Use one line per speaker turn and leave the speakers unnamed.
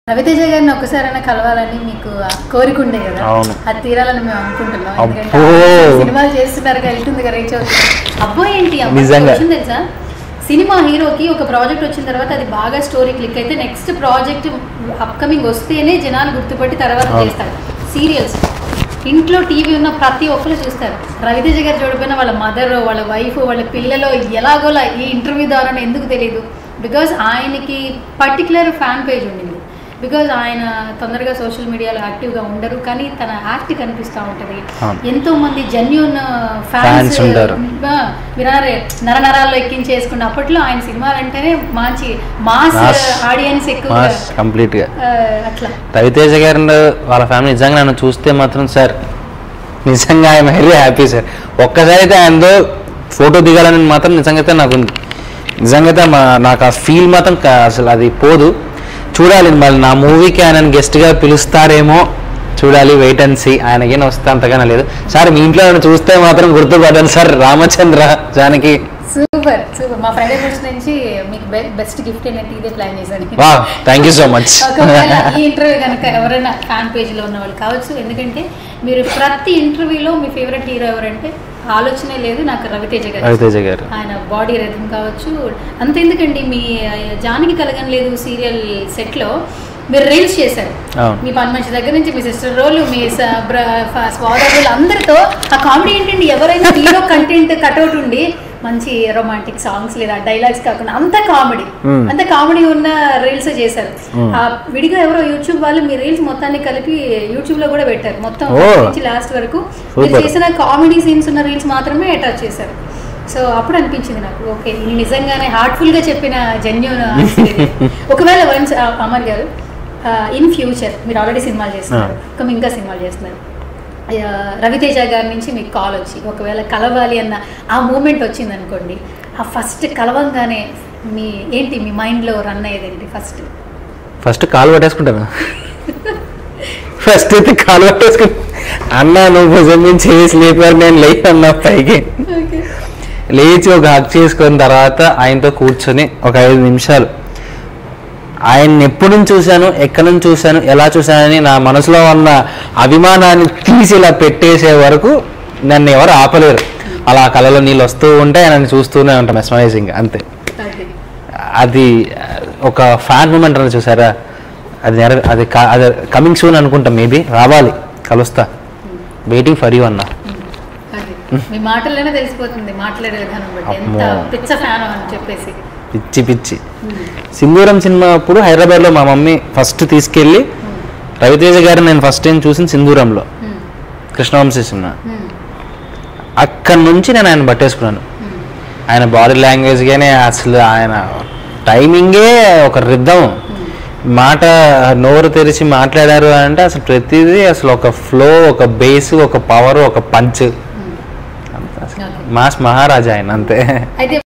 రవితేజ గారిని ఒక్కసారైనా కలవాలని మీకు ఆ కోరిక ఉండే కదా
అవును.
అది తీరాలని మేము అనుకుంటున్నాం ఎందుకంటే
అబ్బో.
ఆయన సినిమాలు చేస్తున్నారు కదా, వెళ్తుంది కదా రీచ్ అవుతుంది అబ్బో ఏంటి అబ్బో
నిజంగా.
వచ్చింది తెలుసా సినిమా హీరోకి ఒక ప్రాజెక్ట్ వచ్చిన తర్వాత అది బాగా స్టోరీ క్లిక్ అయితే నెక్స్ట్ ప్రాజెక్ట్ అప్కమింగ్ వస్తేనే జనాలు గుర్తుపట్టి తర్వాత
అవును.
చేస్తారు సీరియల్స్ ఇంట్లో టీవీ ఉన్న ప్రతి ఒక్కరు చూస్తారు రవితేజ గారు చూడకపోయినా వాళ్ళ మదర్ వాళ్ళ వైఫ్ వాళ్ళ పిల్లలు ఎలాగోలా ఈ ఇంటర్వ్యూ ద్వారా ఎందుకు తెలియదు బికాజ్ ఆయనకి పర్టికులర్ ఫ్యాన్ పేజ్ ఉండింది బికాజ్ ఆయన తొందరగా సోషల్ మీడియాలో యాక్టివ్గా ఉండరు కానీ తన యాక్ట్ కనిపిస్తూ ఉంటుంది
అవును.
ఎంతో మంది జెన్యున్
Fans
ఫ్యాన్స్
ఉంటారు.
వినారే నరనరాల్లో ఎక్కించేసుకున్న అప్పట్లో ఆయన సినిమాలు అంటేనే మంచి మాస్
Mass.
ఆడియన్స్ ఎక్కువ
మాస్ కంప్లీట్గా
అట్లా
రవితేజ గారి వాళ్ళ ఫ్యామిలీ నిజంగా నన్ను చూస్తే మాత్రం సార్ నిజంగా ఐఎమ్ వెరీ హ్యాపీ సార్ ఒక్కసారి అయితే ఆయనతో ఫోటో దిగాలని మాత్రం నిజంగా అయితే నాకు ఉంది. నిజంగా అయితే మా నాకు ఆ ఫీల్ మాత్రం క- అసలు అది పోదు చూడాలి మళ్ళీ నా మూవీకి ఆయన గెస్ట్గా పిలుస్తారేమో చూడాలి వెయిట్ అండ్ సీ ఆయనకైనా వస్తే అంతగానే లేదు సార్ మీ ఇంట్లో నన్ను చూస్తే మాత్రం గుర్తుపడ్డాను sir Ramachandra Janaki
super super మా ఫ్రెండ్ బుక్స్ నుంచి మీకు బెస్ట్ గిఫ్ట్ ఏంటంటే ఇదే ప్లాన్ చేశాను
వా థ్యాంక్ యూ సో మచ్
ఒకవేళ ఈ ఇంటర్వ్యూ కనుక ఎవరైనా ఫ్యాన్ పేజ్లో ఉన్న వాళ్ళు కావచ్చు ఎందుకంటే మీరు ప్రతి ఇంటర్వ్యూలో మీ ఫేవరెట్ హీరో ఎవరంటే ఆలోచనే లేదు నాకు రవితేజ గారు
రవితేజ గారు
ఆయన బాడీ రథం కావచ్చు అంత ఎందుకండి మీ ఆ, జానికి కలగనలేదు సీరియల్ సెట్లో మీరు రీల్స్ చేశారు
అవును.
మీ పని మనిషి దగ్గర నుంచి మీ సిస్టర్ రోల్ మీ స్వాదరులు అందరితో ఆ కామెడీ ఏంటండి ఎవరైనా హీరో కంటెంట్ కట్అవుట్ ఉండి మంచి రొమాంటిక్ సాంగ్స్ లేదా డైలాగ్స్ కాకుండా అంత కామెడీ
Hmm.
అంత కామెడీ ఉన్న రీల్స్ చేశారు
Hmm.
ఆ విడిగా ఎవరో యూట్యూబ్ వాళ్ళు మీ రీల్స్ మొత్తాన్ని కలిపి యూట్యూబ్ లో కూడా పెట్టారు మొత్తం
Oh.
first నుంచి లాస్ట్ వరకు మీరు
Super.
చేసిన కామెడీ సీన్స్ ఉన్న రీల్స్ మాత్రమే అటాచ్ చేశారు సో అప్పుడు అనిపించింది నాకు ఓకే ఇది నిజంగానే హార్ట్ఫుల్ గా చెప్పిన జెన్యున్ ఒకవేళ వన్స్ అమర్ గారు ఇన్ ఫ్యూచర్ మీరు ఆల్రెడీ సినిమాలు చేస్తున్నారు ఇంకా ఇంకా సినిమాలు చేస్తున్నారు ఆ, రవితేజ గారి నుంచి మీకు కాల్ వచ్చి ఒకవేళ కలవాలి అన్న ఆ మూమెంట్ వచ్చింది అనుకోండి ఆ ఫస్ట్ కలవంగానే మీ ఏంటి మీ మైండ్లో రన్ అయ్యేదేంటి ఫస్ట్
ఫస్ట్ కాలు పట్టేసుకుంటాను ఫస్ట్ అయితే కాలు పట్టేసుకుంటా అన్న నువ్వు భుజం మీద చేసి లేపారు నేను లేను అన్న పైకి లేచి ఒక హక్ చేసుకున్న తర్వాత ఆయనతో కూర్చొని ఒక ఐదు నిమిషాలు ఆయన్ని ఎప్పటి నుంచి చూశాను ఎక్కడి నుంచి చూశాను ఎలా చూశానని నా మనసులో ఉన్న అభిమానాన్ని తీసి ఇలా పెట్టేసే వరకు నన్ను ఎవరు ఆపలేరు అలా కళలో నీళ్ళు వస్తూ ఉంటే నన్ను చూస్తూనే ఉంటాం మెస్మరైజింగ్ అంతే అది ఆ, ఒక ఫ్యాన్ మూమెంట్ అని చూసారా అది నెర అది కా- అది కమింగ్ సూన్ అనుకుంటా మేబీ రావాలి కలుస్తా వెయిటింగ్ ఫర్ యూ అన్న
అది మీ మాటల్లోనే తెలిసిపోతుంది మాట్లాడే విధానం బట్టి ఎంత
అమ్మో.
పిచ్చ ఫ్యాన్ అని చెప్పేసి
పిచ్చి పిచ్చి సింధూరం సినిమా అప్పుడు హైదరాబాద్లో మా మమ్మీ ఫస్ట్ తీసుకెళ్ళి రవితేజ గారు నేను ఫస్ట్ టైం చూసిన సింధూరంలో
Hmm.
కృష్ణవంశీ సినిమా
Hmm.
అక్కడి నుంచి నేను ఆయన పట్టేసుకున్నాను
Hmm.
ఆయన బాడీ లాంగ్వేజ్ గానే అసలు ఆయన టైమింగే ఒక రిద్దం మాట నోరు తెరిచి మాట్లాడారు అంటే అసలు ప్రతిదీ అసలు ఒక ఫ్లో ఒక బేస్ ఒక పవర్ ఒక పంచ్
Okay.
మాస్ మహారాజా ఆయన అంతే
అయితే